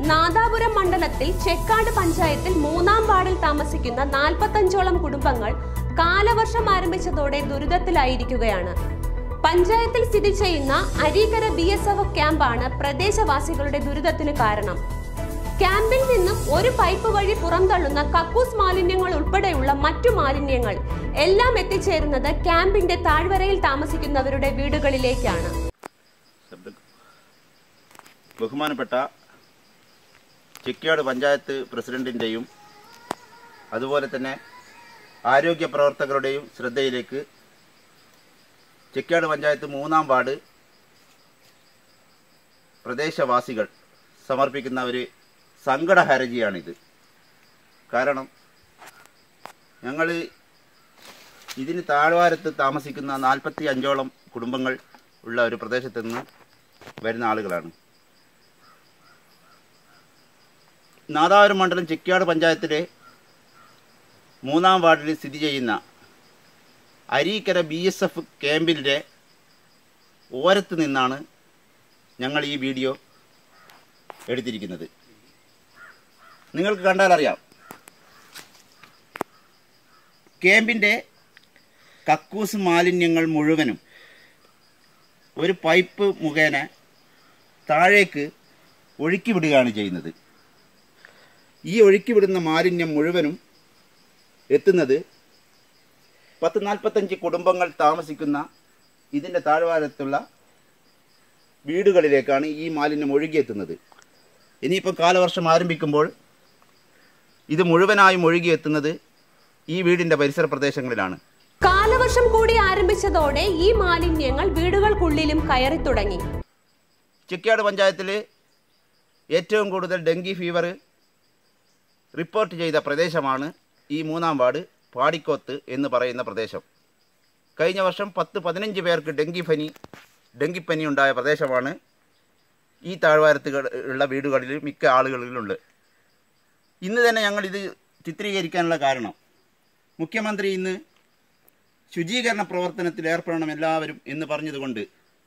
നാദാപുരം മണ്ഡലത്തിൽ ചെക്കാട് പഞ്ചായത്തിൽ മൂന്നാം വാർഡിൽ താമസിക്കുന്ന നാൽപ്പത്തഞ്ചോളം കുടുംബങ്ങൾ കാലവർഷം ആരംഭിച്ചതോടെ ദുരിതത്തിലായിരിക്കുകയാണ് പഞ്ചായത്തിൽ സ്ഥിതി ചെയ്യുന്ന അരീക്കര ബി എസ് എഫ് ക്യാമ്പാണ് പ്രദേശവാസികളുടെ ദുരിതത്തിന് കാരണം ക്യാമ്പിൽ നിന്നും ഒരു പൈപ്പ് വഴി പുറന്തള്ളുന്ന കക്കൂസ് മാലിന്യങ്ങൾ ഉൾപ്പെടെയുള്ള മറ്റു മാലിന്യങ്ങൾ എല്ലാം എത്തിച്ചേരുന്നത് ക്യാമ്പിന്റെ താഴ്വരയിൽ താമസിക്കുന്നവരുടെ വീടുകളിലേക്കാണ് ശബ്ദം ബഹുമാനപ്പെട്ട ചെക്കിയാട് പഞ്ചായത്ത് പ്രസിഡന്റിൻ്റെയും അതുപോലെ തന്നെ ആരോഗ്യ പ്രവർത്തകരുടെയും ശ്രദ്ധയിലേക്ക് ചെക്കിയാട് പഞ്ചായത്ത് മൂന്നാം വാർഡ് പ്രദേശവാസികൾ സമർപ്പിക്കുന്ന ഒരു സങ്കട ഹർജിയാണിത് കാരണം ഞങ്ങൾ ഇതിന് താഴ്വാരത്ത് താമസിക്കുന്ന നാൽപ്പത്തി അഞ്ചോളം കുടുംബങ്ങൾ ഉള്ള ഒരു പ്രദേശത്ത് നിന്ന് വരുന്ന ആളുകളാണ് നാദാപുരം മണ്ഡലം ചെക്കിയാട് പഞ്ചായത്തിലെ മൂന്നാം വാർഡിൽ സ്ഥിതി ചെയ്യുന്ന അരീക്കര ബി എസ് എഫ് ക്യാമ്പിൻ്റെ ഓരത്ത് നിന്നാണ് ഞങ്ങൾ ഈ വീഡിയോ എടുത്തിരിക്കുന്നത് നിങ്ങൾക്ക് കണ്ടാൽ അറിയാം ക്യാമ്പിൻ്റെ കക്കൂസ് മാലിന്യങ്ങൾ മുഴുവനും ഒരു പൈപ്പ് മുഖേന താഴേക്ക് ഒഴുക്കി വിടുകയാണ് ചെയ്യുന്നത് ഈ ഒഴുക്കി വിടുന്ന മാലിന്യം മുഴുവനും എത്തുന്നത് പത്ത് നാൽപ്പത്തഞ്ച് കുടുംബങ്ങൾ താമസിക്കുന്ന ഇതിൻ്റെ താഴ്വാരത്തുള്ള വീടുകളിലേക്കാണ് ഈ മാലിന്യം ഒഴുകിയെത്തുന്നത് ഇനിയിപ്പം കാലവർഷം ആരംഭിക്കുമ്പോൾ ഇത് മുഴുവനായും ഒഴുകിയെത്തുന്നത് ഈ വീടിൻ്റെ പരിസര പ്രദേശങ്ങളിലാണ് കാലവർഷം കൂടി ആരംഭിച്ചതോടെ ഈ മാലിന്യങ്ങൾ വീടുകൾക്കുള്ളിലും കയറി തുടങ്ങി ചെക്കിയാട് പഞ്ചായത്തിൽ ഏറ്റവും കൂടുതൽ ഡെങ്കി ഫീവർ റിപ്പോർട്ട് ചെയ്ത പ്രദേശമാണ് ഈ മൂന്നാം വാർഡ് പാടിക്കോത്ത് എന്ന് പറയുന്ന പ്രദേശം കഴിഞ്ഞ വർഷം പത്ത് പതിനഞ്ച് പേർക്ക് ഡെങ്കി പനി ഡെങ്കിപ്പനി ഉണ്ടായ പ്രദേശമാണ് ഈ താഴ്വാരത്ത് ഉള്ള വീടുകളിൽ മിക്ക ആളുകളിലുണ്ട് ഇന്ന് തന്നെ ഞങ്ങളിത് ചിത്രീകരിക്കാനുള്ള കാരണം മുഖ്യമന്ത്രി ഇന്ന് ശുചീകരണ പ്രവർത്തനത്തിൽ ഏർപ്പെടണം എല്ലാവരും എന്ന് പറഞ്ഞതുകൊണ്ട്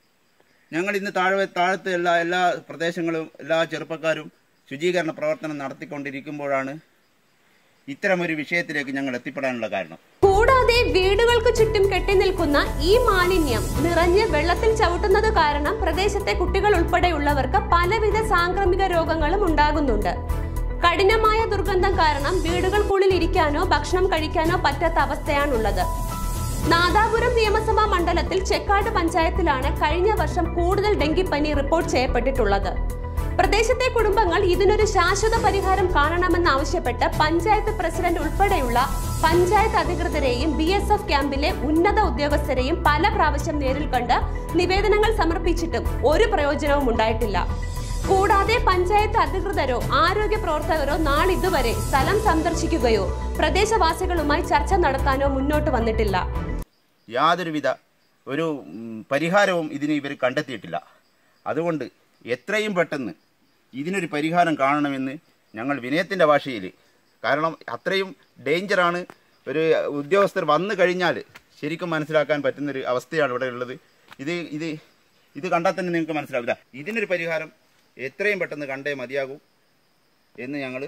ഞങ്ങൾ ഇന്ന് താഴെ താഴത്തെ എല്ലാ എല്ലാ പ്രദേശങ്ങളും എല്ലാ ചെറുപ്പക്കാരും ശുചീകരണ പ്രവർത്തനം നടത്തിക്കൊണ്ടിരിക്കുമ്പോഴാണ് ഇത്തരമൊരു വിഷയത്തിലേക്ക് ഞങ്ങൾ എത്തിപ്പെടാനുള്ള കാരണം കൂടാതെ വീടുകൾക്ക് ചുറ്റും കെട്ടിനിൽക്കുന്ന ഈ മാലിന്യം നിറഞ്ഞ് വെള്ളത്തിൽ ചവിട്ടുന്നത് കാരണം പ്രദേശത്തെ കുട്ടികൾ ഉൾപ്പെടെയുള്ളവർക്ക് പലവിധ സാംക്രമിക രോഗങ്ങളും ഉണ്ടാകുന്നുണ്ട് കഠിനമായ ദുർഗന്ധം കാരണം വീടുകൾക്കുള്ളിൽ ഇരിക്കാനോ ഭക്ഷണം കഴിക്കാനോ പറ്റാത്ത അവസ്ഥയാണുള്ളത് നാദാപുരം നിയമസഭാ മണ്ഡലത്തിൽ ചെക്കാട് പഞ്ചായത്തിലാണ് കഴിഞ്ഞ വർഷം കൂടുതൽ ഡെങ്കിപ്പനി റിപ്പോർട്ട് ചെയ്യപ്പെട്ടിട്ടുള്ളത് പ്രദേശത്തെ കുടുംബങ്ങൾ ഇതിനൊരു ശാശ്വത പരിഹാരം കാണണമെന്നാവശ്യപ്പെട്ട് പഞ്ചായത്ത് പ്രസിഡന്റ് ഉൾപ്പെടെയുള്ള പഞ്ചായത്ത് അധികൃതരെയും ബി എസ് എഫ് ക്യാമ്പിലെ ഉന്നത ഉദ്യോഗസ്ഥരെയും പല പ്രാവശ്യം നേരിൽ കണ്ട് നിവേദനങ്ങൾ സമർപ്പിച്ചിട്ടും ഒരു പ്രയോജനവും ഉണ്ടായിട്ടില്ല കൂടാതെ പഞ്ചായത്ത് അധികൃതരോ ആരോഗ്യ പ്രവർത്തകരോ നാളിതുവരെ സ്ഥലം സന്ദർശിക്കുകയോ പ്രദേശവാസികളുമായി ചർച്ച നടത്താനോ മുന്നോട്ട് വന്നിട്ടില്ല യാതൊരുവിധ ഒരു ഉം, പരിഹാരവും ഇതിന് ഇവർ കണ്ടെത്തിയിട്ടില്ല അതുകൊണ്ട് എത്രയും പെട്ടെന്ന് ഇതിനൊരു പരിഹാരം കാണണമെന്ന് ഞങ്ങൾ വിനയത്തിൻ്റെ ഭാഷയിൽ കാരണം അത്രയും ഡേഞ്ചറാണ് ഒരു ഉദ്യോഗസ്ഥർ വന്നു കഴിഞ്ഞാൽ ശരിക്കും മനസ്സിലാക്കാൻ പറ്റുന്നൊരു അവസ്ഥയാണ് ഇവിടെ ഉള്ളത് ഇത് ഇത് ഇത് കണ്ടാൽ തന്നെ നിങ്ങൾക്ക് മനസ്സിലാവില്ല ഇതിനൊരു പരിഹാരം എത്രയും പെട്ടെന്ന് കണ്ടേ മതിയാകൂ എന്ന് ഞങ്ങൾ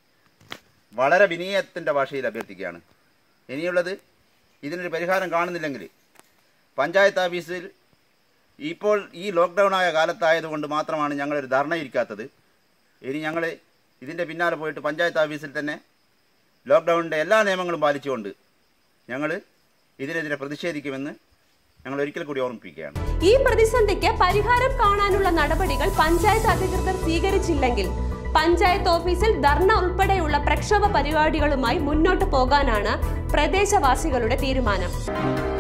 വളരെ വിനയത്തിൻ്റെ ഭാഷയിൽ അഭ്യർത്ഥിക്കുകയാണ് ഇനിയുള്ളത് ഇതിനൊരു പരിഹാരം കാണുന്നില്ലെങ്കിൽ പഞ്ചായത്ത് ഓഫീസിൽ ഇപ്പോൾ ഈ ലോക്ക്ഡൗൺ ആയ കാലത്തായതുകൊണ്ട് മാത്രമാണ് ഞങ്ങളൊരു ധർണ ഇരിക്കാത്തത് ഇനി ഞങ്ങൾ ഇതിൻ്റെ പിന്നാലെ പോയിട്ട് പഞ്ചായത്ത് ഓഫീസിൽ തന്നെ ലോക്ക്ഡൗണിൻ്റെ എല്ലാ നിയമങ്ങളും പാലിച്ചുകൊണ്ട് ഞങ്ങൾ ഇതിനെതിരെ പ്രതിഷേധിക്കുമെന്ന് ഞങ്ങൾ ഒരിക്കൽ കൂടി ഓർമ്മിപ്പിക്കുകയാണ് ഈ പ്രതിസന്ധിക്ക് പരിഹാരം കാണാനുള്ള നടപടികൾ പഞ്ചായത്ത് അധികൃതർ സ്വീകരിച്ചില്ലെങ്കിൽ പഞ്ചായത്ത് ഓഫീസിൽ ധർണ ഉൾപ്പെടെയുള്ള പ്രക്ഷോഭ പരിപാടികളുമായി മുന്നോട്ട് പോകാനാണ് പ്രദേശവാസികളുടെ തീരുമാനം